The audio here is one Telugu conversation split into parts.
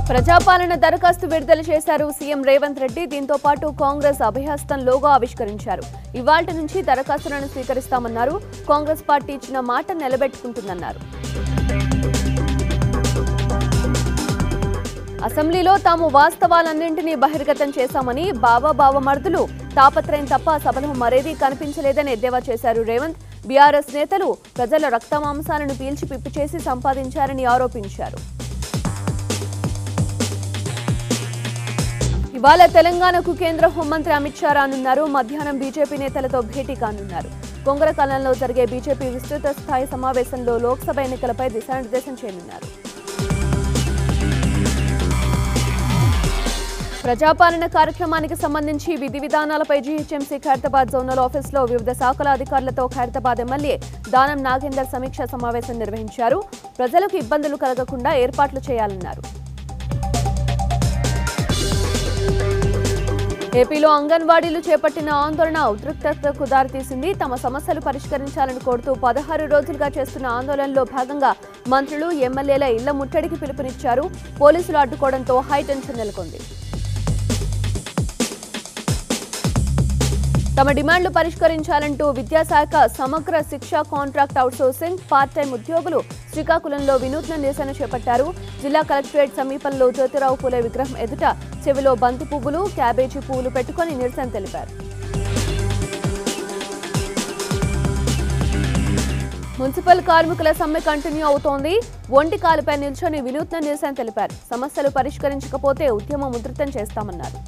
ప్రజాపాలన దరఖాస్తు విడుదల చేశారు సీఎం రేవంత్ రెడ్డి దీంతో పాటు కాంగ్రెస్ అభయహస్తం లోగో ఆవిష్కరించారు ఇవాల్టి నుంచి దరఖాస్తులను స్వీకరిస్తామన్నారు కాంగ్రెస్ పార్టీ ఇచ్చిన మాట నిలబెట్టుకుంటుందన్నారు అసెంబ్లీలో తాము వాస్తవాలన్నింటినీ బహిర్గతం చేశామని బావా బావమర్దులు తాపత్రయం తప్ప సభలో మరేదీ కనిపించలేదని ఎద్దేవా చేశారు రేవంత్ బీఆర్ఎస్ నేతలు ప్రజల రక్తమాంసాలను పీల్చి పిప్పి చేసి సంపాదించారని ఆరోపించారు ఇవాళ తెలంగాణకు కేంద్ర హోంమంత్రి అమిత్ షా రానున్నారు మధ్యాహ్నం బీజేపీ నేతలతో భేటీ కానున్నారు కొంగరకాలంలో జరిగే బీజేపీ విస్తృత స్థాయి సమావేశంలో లోక్సభ ఎన్నికలపై దిశానిర్దేశం చేయనున్నారు ప్రజాపాలన కార్యక్రమానికి సంబంధించి విధి విధానాలపై జీహెచ్ఎంసీ ఖైరతాబాద్ జోనల్ ఆఫీసులో వివిధ శాఖల అధికారులతో ఖైరతాబాద్ ఎమ్మెల్యే దానం నాగేందర్ సమీక్షా సమావేశం నిర్వహించారు ప్రజలకు ఇబ్బందులు కలగకుండా ఏర్పాట్లు చేయాలన్నారు ఏపీలో అంగన్వాడీలు చేపట్టిన ఆందోళన ఉద్రిక్తతకు దారితీసింది తమ సమస్యలు పరిష్కరించాలని కోరుతూ పదహారు రోజులుగా చేస్తున్న ఆందోళనలో భాగంగా మంత్రులు ఎమ్మెల్యేల ఇళ్ల ముట్టడికి పిలుపునిచ్చారు పోలీసులు అడ్డుకోవడంతో హైటెన్షన్ నెలకొంది తమ డిమాండ్లు పరిష్కరించాలంటూ విద్యాశాఖ సమగ్ర శిక్ష కాంట్రాక్ట్ అవుట్సోర్సింగ్ పార్ట్ టైం ఉద్యోగులు శ్రీకాకుళంలో వినూత్న నిరసన చేపట్టారు జిల్లా కలెక్టరేట్ సమీపంలో జ్యోతిరావు పూలే విగ్రహం ఎదుట చెవిలో బంతి పువ్వులు క్యాబేజీ పువ్వులు పెట్టుకొని నిరసన తెలిపారు మున్సిపల్ కార్మికుల సమ్మె కంటిన్యూ అవుతోంది ఒంటి కాలుపై నిల్చొని వినూత్న నిరసన తెలిపారు సమస్యలు పరిష్కరించకపోతే ఉద్యమం ఉధృతం చేస్తామన్నారు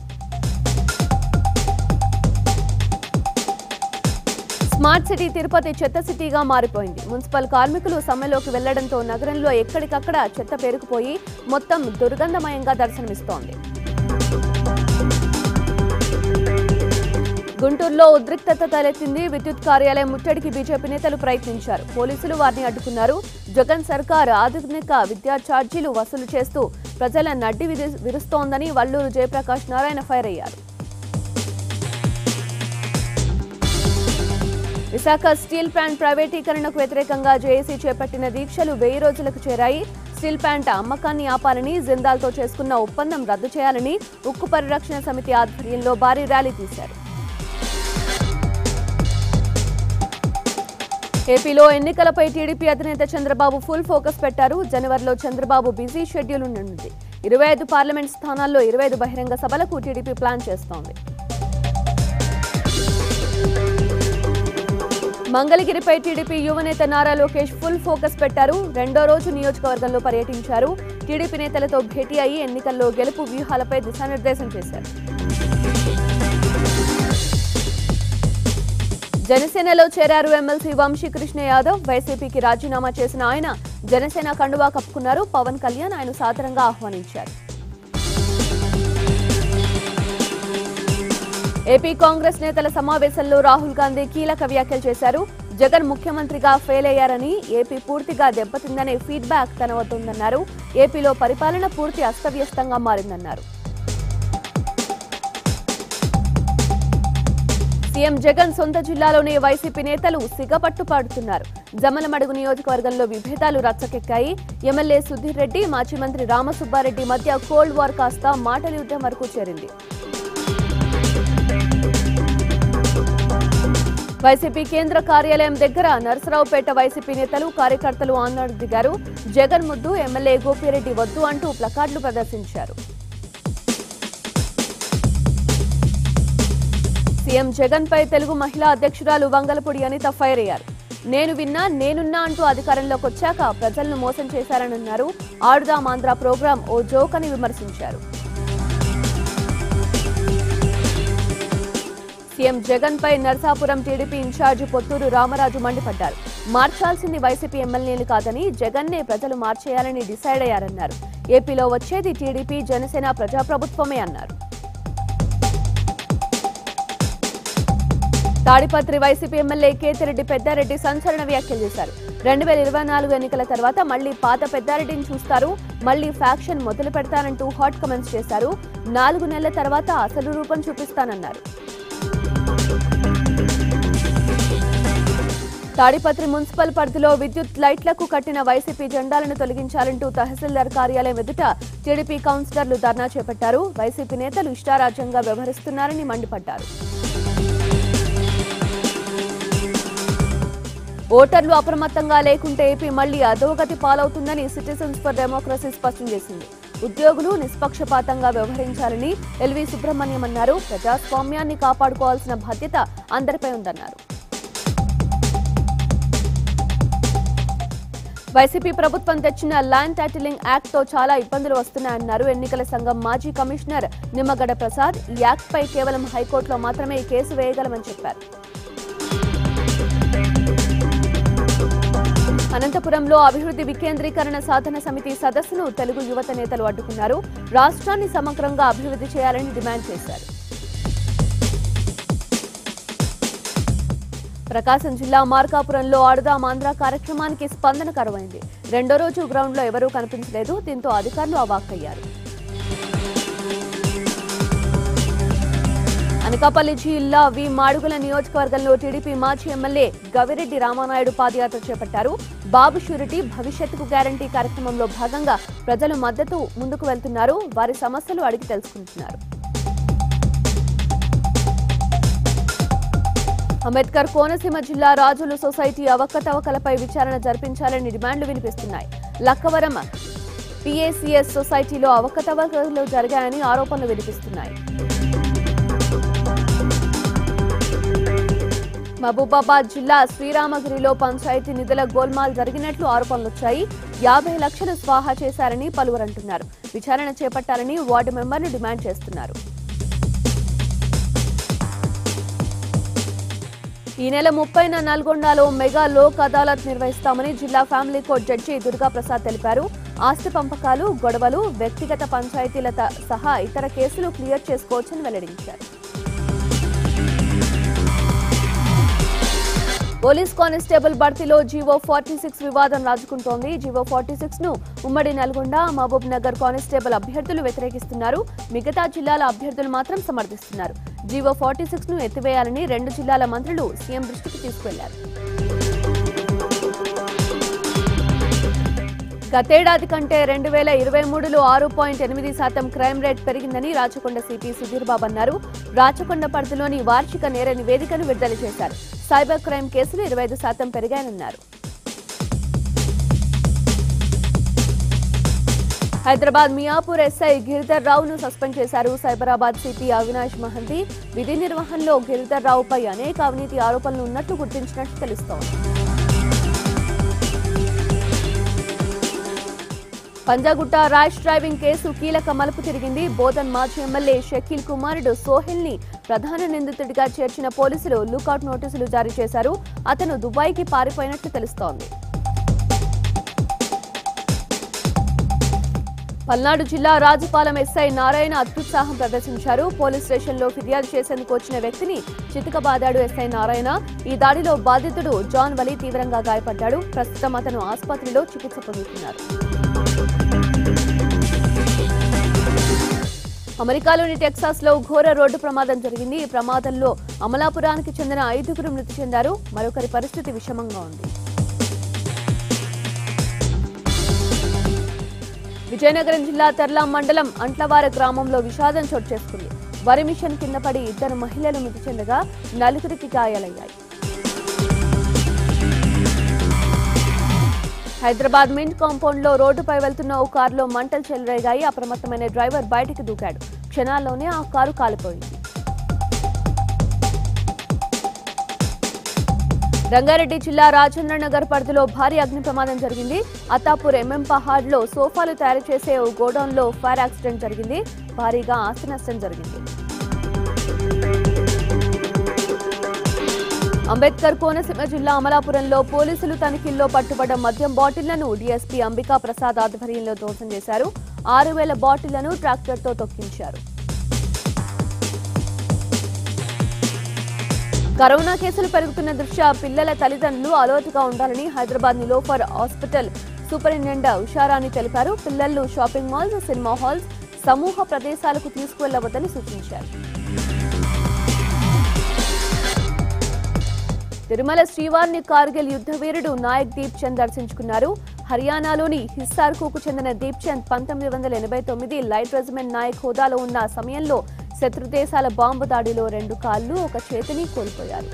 స్మార్ట్ సిటీ తిరుపతి చెత్త సిటీగా మారిపోయింది మున్సిపల్ కార్మికులు సమ్మెలోకి వెళ్లడంతో నగరంలో ఎక్కడికక్కడ చెత్త పేరుకుపోయి మొత్తం దుర్గంధమయంగా దర్శనమిస్తోంది గుంటూరులో ఉద్రిక్తత తలెత్తింది విద్యుత్ కార్యాలయం ముట్టడికి బీజేపీ నేతలు ప్రయత్నించారు పోలీసులు వారిని అడ్డుకున్నారు జగన్ సర్కార్ ఆధునిక విద్యా ఛార్జీలు వసూలు చేస్తూ ప్రజల నడ్డి విధి- విరుస్తోందని వల్లూరు జయప్రకాష్ నారాయణ ఫైర్ అయ్యారు విశాఖ స్టీల్ ప్లాంట్ ప్రైవేటీకరణకు వ్యతిరేకంగా జేఏసీ చేపట్టిన దీక్షలు వెయ్యి రోజులకు చేరాయి స్టీల్ ప్లాంట్ అమ్మకాన్ని ఆపాలని జిందాల్తో చేసుకున్న ఒప్పందం రద్దు చేయాలని ఉక్కు పరిరక్షణ సమితి ఆధ్వర్యంలో భారీ ర్యాలీ తీశారు ఏపీలో ఎన్నికలపై టీడీపీ అధినేత చంద్రబాబు ఫుల్ ఫోకస్ పెట్టారు జనవరిలో చంద్రబాబు బిజీ షెడ్యూల్ ఉండనుంది ఇరవై ఐదు పార్లమెంట్ స్థానాల్లో ఇరవై ఐదు బహిరంగ సభలకు టీడీపీ ప్లాన్ చేస్తోంది మంగళగిరిపై టీడీపీ యువనేత నారా లోకేష్ ఫుల్ ఫోకస్ పెట్టారు రెండో రోజు నియోజకవర్గంలో పర్యటించారు టీడీపీ నేతలతో భేటీ అయ్యి ఎన్నికల్లో గెలుపు వ్యూహాలపై దిశానిర్దేశం చేశారు జనసేనలో చేరారు ఎమ్మెల్సీ వంశీకృష్ణ యాదవ్ వైసీపీకి రాజీనామా చేసిన ఆయన జనసేన కండువా కప్పుకున్నారు పవన్ కళ్యాణ్ ఆయన సాదరంగా ఆహ్వానించారు ఏపీ కాంగ్రెస్ నేతల సమావేశంలో రాహుల్ గాంధీ కీలక వ్యాఖ్యలు చేశారు జగన్ ముఖ్యమంత్రిగా ఫెయిల్ అయ్యారని ఏపీ పూర్తిగా దెబ్బతిందనే ఫీడ్బ్యాక్ తన వద్ద ఉందన్నారు ఏపీలో పరిపాలన పూర్తి అస్తవ్యస్తంగా మారిందన్నారు సీఎం జగన్ సొంత జిల్లాలోనే వైసీపీ నేతలు సిగపట్టు పాడుతున్నారు జమలమడుగు నియోజకవర్గంలో విభేదాలు రచ్చకెక్కాయి ఎమ్మెల్యే సుధీర్ రెడ్డి మాజీ మంత్రి రామసుబ్బారెడ్డి మధ్య కోల్డ్ వార్ కాస్త మాటల యుద్ధం వరకు చేరింది వైసీపీ కేంద్ర కార్యాలయం దగ్గర నరసరావుపేట వైసీపీ నేతలు కార్యకర్తలు ఆందోళన దిగారు జగన్ ముద్దు ఎమ్మెల్యే గోపిరెడ్డి వద్దు అంటూ ప్లకార్డులు ప్రదర్శించారు సీఎం జగన్ పై తెలుగు మహిళా అధ్యక్షురాలు వంగలపూడి అనిత ఫైర్ అయ్యారు నేను విన్నా నేనున్నా అంటూ అధికారంలోకి వచ్చాక ప్రజలను మోసం చేశారని అన్నారు ఆడుదాం ఆంధ్ర ప్రోగ్రాం ఓ జోక్ అని విమర్శించారు సీఎం జగన్ పై నర్సాపురం టీడీపీ ఇన్ఛార్జి పొత్తూరు రామరాజు మండిపడ్డారు మార్చాల్సింది వైసీపీ ఎమ్మెల్యేలు కాదని జగన్నే ప్రజలు మార్చేయాలని డిసైడ్ అయ్యారన్నారు ఏపీలో వచ్చేది టీడీపీ జనసేన ప్రజాప్రభుత్వమే అన్నారు తాడిపత్రి వైసీపీ ఎమ్మెల్యే కేతిరెడ్డి పెద్దారెడ్డి సంచలన వ్యాఖ్యలు చేశారు రెండు వేల ఇరవై నాలుగు ఎన్నికల తర్వాత మళ్లీ పాత పెద్దారెడ్డిని చూస్తారు మళ్లీ ఫ్యాక్షన్ మొదలు పెడతానంటూ హాట్ కమెంట్స్ చేశారు నాలుగు నెలల తర్వాత అసలు రూపం చూపిస్తానన్నారు తాడిపత్రి మున్సిపల్ పరిధిలో విద్యుత్ లైట్లకు కట్టిన వైసీపీ జెండాలను తొలగించాలంటూ తహసీల్దార్ కార్యాలయం ఎదుట టీడీపీ కౌన్సిలర్లు ధర్నా చేపట్టారు వైసీపీ నేతలు ఇష్టారాజ్యంగా వ్యవహరిస్తున్నారని మండిపడ్డారు ఓటర్లు అప్రమత్తంగా లేకుంటే ఏపీ మళ్లీ అధోగతి పాలవుతుందని సిటిజన్స్ ఫర్ డెమోక్రసీ స్పష్టం చేసింది ఉద్యోగులు నిష్పక్షపాతంగా వ్యవహరించాలని ఎల్వి సుబ్రహ్మణ్యం అన్నారు ప్రజాస్వామ్యాన్ని కాపాడుకోవాల్సిన బాధ్యత అందరిపై ఉందన్నారు వైసీపీ ప్రభుత్వం తెచ్చిన ల్యాండ్ టైటిలింగ్ యాక్ట్ తో చాలా ఇబ్బందులు వస్తున్నాయన్నారు ఎన్నికల సంఘం మాజీ కమిషనర్ నిమ్మగడ్డ ప్రసాద్ ఈ యాక్ట్ పై కేవలం హైకోర్టులో మాత్రమే ఈ కేసు వేయగలమని చెప్పారు అనంతపురంలో అభివృద్ధి వికేంద్రీకరణ సాధన సమితి సదస్సును తెలుగు యువత నేతలు అడ్డుకున్నారు రాష్ట్రాన్ని సమగ్రంగా అభివృద్ధి చేయాలని డిమాండ్ చేశారు ప్రకాశం జిల్లా మార్కాపురంలో ఆడుదాం ఆంధ్ర కార్యక్రమానికి స్పందన కరువైంది రెండో రోజు గ్రౌండ్లో ఎవరూ కనిపించలేదు దీంతో అధికారులు అవాక్కయ్యారు అనకాపల్లి జిల్లా వి మాడుగుల నియోజకవర్గంలో టీడీపీ మాజీ ఎమ్మెల్యే గవిరెడ్డి రామానాయుడు పాదయాత్ర చేపట్టారు బాబు షూరిటీ భవిష్యత్తుకు గ్యారంటీ కార్యక్రమంలో భాగంగా ప్రజలు మద్దతు ముందుకు వెళ్తున్నారు వారి సమస్యలు అడిగి తెలుసుకుంటున్నారు అంబేద్కర్ కోనసీమ జిల్లా రాజులు సొసైటీ అవకతవకలపై విచారణ జరిపించాలని డిమాండ్లు వినిపిస్తున్నాయి లక్కవరం పిఏసిఎస్ సొసైటీలో అవకతవకలు జరిగాయని ఆరోపణలు వినిపిస్తున్నాయి మహబూబాబాద్ జిల్లా శ్రీరామగిరిలో పంచాయతీ నిధుల గోల్మాల్ జరిగినట్లు ఆరోపణలు వచ్చాయి యాభై లక్షలు స్వాహా చేశారని పలువురు అంటున్నారు విచారణ చేపట్టాలని వార్డు మెంబర్లు డిమాండ్ చేస్తున్నారు ఈ నెల ముప్పైన నల్గొండలో మెగా లోక్ అదాలత్ నిర్వహిస్తామని జిల్లా family court judge Durga Prasad తెలిపారు ఆస్తి పంపకాలు గొడవలు వ్యక్తిగత పంచాయతీల త- సహా ఇతర కేసులు క్లియర్ చేసుకోవచ్చని వెల్లడించారు పోలీస్ కానిస్టేబుల్ భర్తీలో జీవో ఫార్టీ సిక్స్ వివాదం రాజుకుంటోంది జీవో ఫార్టీ సిక్స్ ను ఉమ్మడి నల్గొండ మహబూబ్ నగర్ కానిస్టేబుల్ అభ్యర్థులు వ్యతిరేకిస్తున్నారు మిగతా జిల్లాల అభ్యర్థులు మాత్రం సమర్థిస్తున్నారు జీవో ఫార్టీ సిక్స్ ను ఎత్తివేయాలని రెండు జిల్లాల మంత్రులు సీఎం దృష్టికి తీసుకెళ్లారు గతేడాది కంటే రెండు వేల ఇరవై మూడులో ఆరు పాయింట్ ఎనిమిది శాతం క్రైమ్ రేట్ పెరిగిందని రాచకొండ సిపి సుధీర్ బాబు అన్నారు రాచకొండ పరిధిలోని వార్షిక నేర నివేదికను విడుదల చేశారు సైబర్ క్రైమ్ కేసులు ఇరవై ఐదు శాతం పెరిగాయన్నారు హైదరాబాద్ మియాపూర్ ఎస్ఐ గిరిధర్ రావును సస్పెండ్ చేశారు సైబరాబాద్ సిపి అవినాష్ మహంతి విధి నిర్వహణలో గిరిధర్ రావుపై అనేక అవినీతి ఆరోపణలు ఉన్నట్లు గుర్తించినట్లు తెలుస్తోంది పంజాగుట్ట ర్యాష్ డ్రైవింగ్ కేసు కీలక మలుపు తిరిగింది బోధన్ మాజీ ఎమ్మెల్యే షకీల్ కుమారుడు సోహెల్ ని ప్రధాన నిందితుడిగా చేర్చిన పోలీసులు లుకౌట్ నోటీసులు జారీ చేశారు అతను దుబాయ్కి పారిపోయినట్లు తెలుస్తోంది పల్నాడు జిల్లా రాజుపాలెం ఎస్ఐ నారాయణ అత్యుత్సాహం ప్రదర్శించారు పోలీస్ స్టేషన్లో ఫిర్యాదు చేసేందుకు వచ్చిన వ్యక్తిని చితకబాదాడు ఎస్ఐ నారాయణ ఈ దాడిలో బాధితుడు జాన్ వలీ తీవ్రంగా గాయపడ్డాడు ప్రస్తుతం అతను ఆసుపత్రిలో చికిత్స పొందుతున్నారు అమెరికాలోని టెక్సాస్ లో ఘోర రోడ్డు ప్రమాదం జరిగింది ఈ ప్రమాదంలో అమలాపురానికి చెందిన ఐదుగురు మృతి చెందారు మరొకరి పరిస్థితి విషమంగా ఉంది విజయనగరం జిల్లా తెర్లాం మండలం అంట్లవార గ్రామంలో విషాదం చోటు చేసుకుంది వరి మిషన్ కింద పడి ఇద్దరు మహిళలు మృతి చెందగా నలుగురికి గాయాలయ్యాయి హైదరాబాద్ మింట్ కాంపౌండ్ లో రోడ్డుపై వెళ్తున్న ఓ కారులో మంటలు చెలరేగాయి అప్రమత్తమైన డ్రైవర్ బయటికి దూకాడు క్షణాల్లోనే ఆ కారు కాలిపోయింది రంగారెడ్డి జిల్లా రాజేంద్ర నగర్ పరిధిలో భారీ అగ్ని ప్రమాదం జరిగింది అత్తాపూర్ ఎంఎం పహాడ్ లో సోఫాలు తయారు చేసే ఓ గోడౌన్ లో ఫైర్ యాక్సిడెంట్ జరిగింది భారీగా ఆస్తి నష్టం జరిగింది అంబేద్కర్ కోనసీమ జిల్లా అమలాపురంలో పోలీసులు తనిఖీల్లో పట్టుబడ్డ మద్యం బాటిళ్లను డీఎస్పీ అంబికా ప్రసాద్ ఆధ్వర్యంలో ధ్వంసం చేశారు ఆరు వేల బాటిళ్లను ట్రాక్టర్తో తొక్కించారు కరోనా కేసులు పెరుగుతున్న దృష్ట్యా పిల్లల తల్లిదండ్రులు అలర్ట్గా ఉండాలని హైదరాబాద్ నిలోఫర్ హాస్పిటల్ సూపరింటెండెంట్ ఉషారాణి తెలిపారు పిల్లలు షాపింగ్ మాల్స్ సినిమా హాల్స్ సమూహ ప్రదేశాలకు తీసుకువెళ్లవద్దని సూచించారు తిరుమల శ్రీవారిని కార్గిల్ యుద్ధ వీరుడు నాయక్ దీప్ చంద్ దర్శించుకున్నారు హర్యానాలోని హిస్సార్కు చెందిన దీప్ చంద్ పంతొమ్మిది వందల ఎనభై తొమ్మిది లైట్ రెజిమెంట్ నాయక్ హోదాలో ఉన్న సమయంలో శత్రు దేశాల బాంబు దాడిలో రెండు కాళ్ళు ఒక చేతిని కోల్పోయారు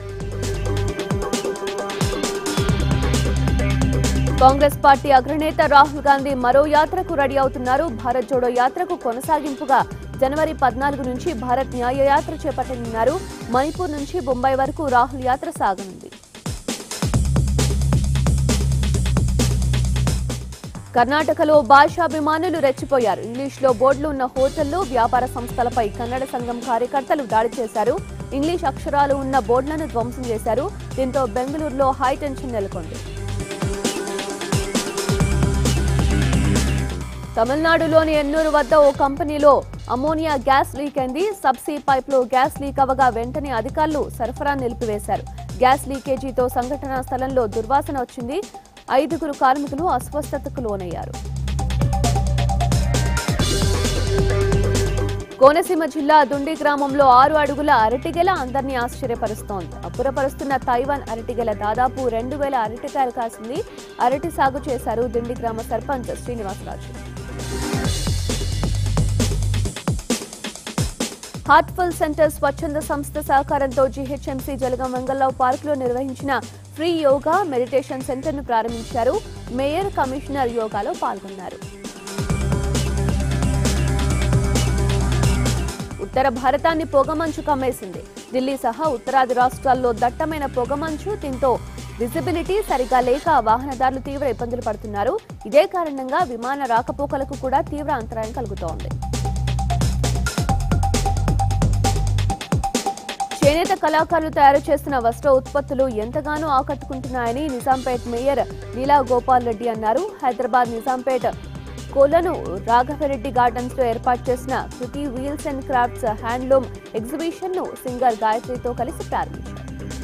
కాంగ్రెస్ పార్టీ అగ్రనేత రాహుల్ గాంధీ మరో యాత్రకు రెడీ అవుతున్నారు భారత్ జోడో యాత్రకు కొనసాగింపుగా జనవరి పద్నాలుగు నుంచి భారత్ న్యాయ యాత్ర చేపట్టనున్నారు మణిపూర్ నుంచి బొంబాయి వరకు రాహుల్ యాత్ర సాగనుంది కర్ణాటకలో భాషాభిమానులు రెచ్చిపోయారు ఇంగ్లీష్లో బోర్డులు ఉన్న హోటళ్లు వ్యాపార సంస్థలపై కన్నడ సంఘం కార్యకర్తలు దాడి చేశారు ఇంగ్లీష్ అక్షరాలు ఉన్న బోర్డులను ధ్వంసం చేశారు దీంతో బెంగళూరులో హై టెన్షన్ నెలకొంది తమిళనాడులోని ఎన్నూరు వద్ద ఓ కంపెనీలో అమోనియా గ్యాస్ లీక్ అయింది సబ్సీ పైప్లో గ్యాస్ లీక్ అవగా వెంటనే అధికారులు సరఫరా నిలిపివేశారు గ్యాస్ లీకేజీతో సంఘటనా స్థలంలో దుర్వాసన వచ్చింది ఐదుగురు కార్మికులు అస్వస్థతకు లోనయ్యారు కోనసీమ జిల్లా దుండి గ్రామంలో ఆరు అడుగుల అరటిగెల అందరినీ ఆశ్చర్యపరుస్తోంది అప్పురపరుస్తున్న తైవాన్ అరటిగెల దాదాపు రెండు వేల అరటికాయలు కాసింది అరటి సాగు చేశారు దుండి గ్రామ సర్పంచ్ శ్రీనివాసరాజు హార్ట్ఫుల్ సెంటర్ స్వచ్ఛంద సంస్థ సహకారంతో జీహెచ్ఎంసీ జలగం వెంగళరావు పార్క్ లో నిర్వహించిన ఫ్రీ యోగా మెడిటేషన్ సెంటర్ ను ప్రారంభించారు మేయర్ కమిషనర్ యోగాలో పాల్గొన్నారు ఉత్తర భారతాన్ని పొగమంచు కమ్మేసింది ఢిల్లీ సహా ఉత్తరాది రాష్ట్రాల్లో దట్టమైన పొగమంచు దీంతో విజిబిలిటీ సరిగా లేక వాహనదారులు తీవ్ర ఇబ్బందులు పడుతున్నారు ఇదే కారణంగా విమాన రాకపోకలకు కూడా తీవ్ర అంతరాయం కలుగుతోంది చేనేత కళాకారులు తయారు చేస్తున్న వస్త్ర ఉత్పత్తులు ఎంతగానో ఆకట్టుకుంటున్నాయని నిజాంపేట్ మేయర్ నీలా గోపాల్ రెడ్డి అన్నారు హైదరాబాద్ నిజాంపేట్ కోలను రాఘవరెడ్డి గార్డెన్స్ లో ఏర్పాటు చేసిన Kriti wheels and crafts handloom exhibition ను సింగర్ గాయత్రితో కలిసి ప్రారంభించారు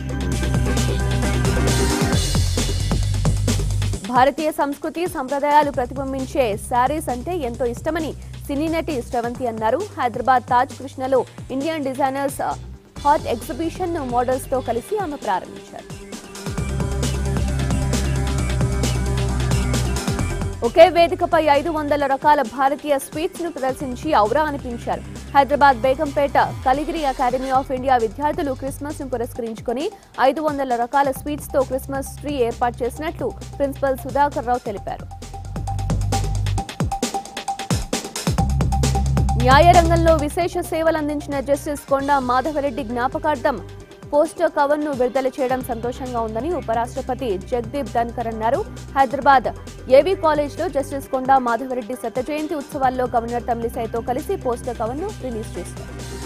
భారతీయ సంస్కృతి సంప్రదాయాలు ప్రతిబింబించే శారీస్ అంటే ఎంతో ఇష్టమని సినీ నటి శ్రవంతి అన్నారు హైదరాబాద్ తాజ్ కృష్ణలో ఇండియన్ డిజైనర్స్ హాట్ ఎగ్జిబిషన్ ను మోడల్స్ తో కలిసి ఆమె ప్రారంభించారు ఒకే వేదికపై ఐదు వందల రకాల భారతీయ స్వీట్స్ ను ప్రదర్శించి ఔరా అనిపించారు Hyderabad Begumpet Kaligiri academy of India విద్యార్థులు క్రిస్మస్ ను పురస్కరించుకొని ఐదు వందల రకాల స్వీట్స్ తో క్రిస్మస్ ట్రీ ఏర్పాటు చేసినట్లు ప్రిన్సిపల్ సుధాకర్ రావు తెలిపారు న్యాయ రంగంలో విశేష సేవలు అందించిన జస్టిస్ కొండా మాధవరెడ్డి జ్ఞాపకార్థం పోస్టర్ కవర్ ను విడుదల చేయడం సంతోషంగా ఉందని ఉపరాష్ట్రపతి జగదీప్ ధన్కర్ అన్నారు హైదరాబాద్ ఏవీ కాలేజ్ లో జస్టిస్ కొండా మాధవరెడ్డి శత జయంతి ఉత్సవాల్లో గవర్నర్ తమిళిసైతో కలిసి పోస్టర్ కవర్ ను రిలీజ్ చేశారు